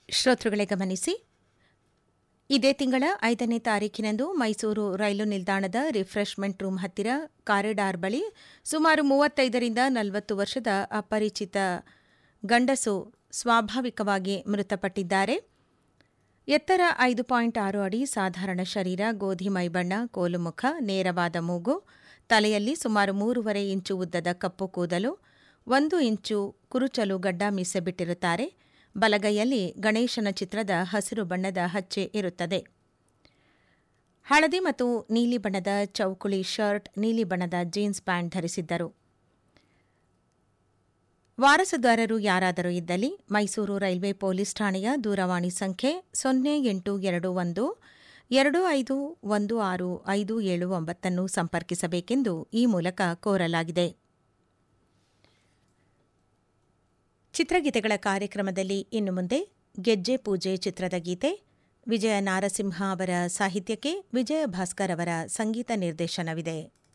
ಶ್ರೋತೃಗಳೇ ಗಮನಿಸಿ ಇದೇ ತಿಂಗಳ ಐದನೇ ತಾರೀಖಿನಂದು ಮೈಸೂರು ರೈಲು ನಿಲ್ದಾಣದ ರಿಫ್ರೆಶ್ಮೆಂಟ್ ರೂಮ್ ಹತ್ತಿರ ಕಾರಿಡಾರ್ ಬಳಿ ಸುಮಾರು ಮೂವತ್ತೈದರಿಂದ ನಲವತ್ತು ವರ್ಷದ ಅಪರಿಚಿತ ಗಂಡಸು ಸ್ವಾಭಾವಿಕವಾಗಿ ಮೃತಪಟ್ಟಿದ್ದಾರೆ ಎತ್ತರ ಐದು ಪಾಯಿಂಟ್ ಆರು ಅಡಿ ಸಾಧಾರಣ ಶರೀರ ಗೋಧಿ ಮೈಬಣ್ಣ ಕೋಲುಮುಖ ನೇರವಾದ ಮೂಗು ತಲೆಯಲ್ಲಿ ಸುಮಾರು ಮೂರುವರೆ ಇಂಚು ಉದ್ದದ ಕಪ್ಪು ಕೂದಲು ಒಂದು ಇಂಚು ಕುರುಚಲು ಗಡ್ಡ ಮೀಸೆ ಬಿಟ್ಟಿರುತ್ತಾರೆ ಬಲಗೈಯಲ್ಲಿ ಗಣೇಶನ ಚಿತ್ರದ ಹಸಿರು ಬಣ್ಣದ ಹಚ್ಚೆ ಇರುತ್ತದೆ ಹಳದಿ ಮತ್ತು ನೀಲಿ ಬಣ್ಣದ ಚೌಕುಳಿ ಶರ್ಟ್ ನೀಲಿ ಬಣ್ಣದ ಜೀನ್ಸ್ ಪ್ಯಾಂಟ್ ಧರಿಸಿದ್ದರು ವಾರಸುದಾರರು ಯಾರಾದರೂ ಇದ್ದಲ್ಲಿ ಮೈಸೂರು ರೈಲ್ವೆ ಪೊಲೀಸ್ ಠಾಣೆಯ ದೂರವಾಣಿ ಸಂಖ್ಯೆ ಸೊನ್ನೆ ಎಂಟು ಎರಡು ಒಂದು ಎರಡು ಐದು ಒಂದು ಆರು ಐದು ಏಳು ಒಂಬತ್ತನ್ನು ಸಂಪರ್ಕಿಸಬೇಕೆಂದು ಈ ಮೂಲಕ ಕೋರಲಾಗಿದೆ ಚಿತ್ರಗೀತೆಗಳ ಕಾರ್ಯಕ್ರಮದಲ್ಲಿ ಇನ್ನು ಮುಂದೆ ಗೆಜ್ಜೆ ಪೂಜೆ ಚಿತ್ರದ ಗೀತೆ ವಿಜಯ ನಾರಸಿಂಹ ಅವರ ಸಾಹಿತ್ಯಕ್ಕೆ ವಿಜಯ ಭಾಸ್ಕರ್ ಅವರ ಸಂಗೀತ ನಿರ್ದೇಶನವಿದೆ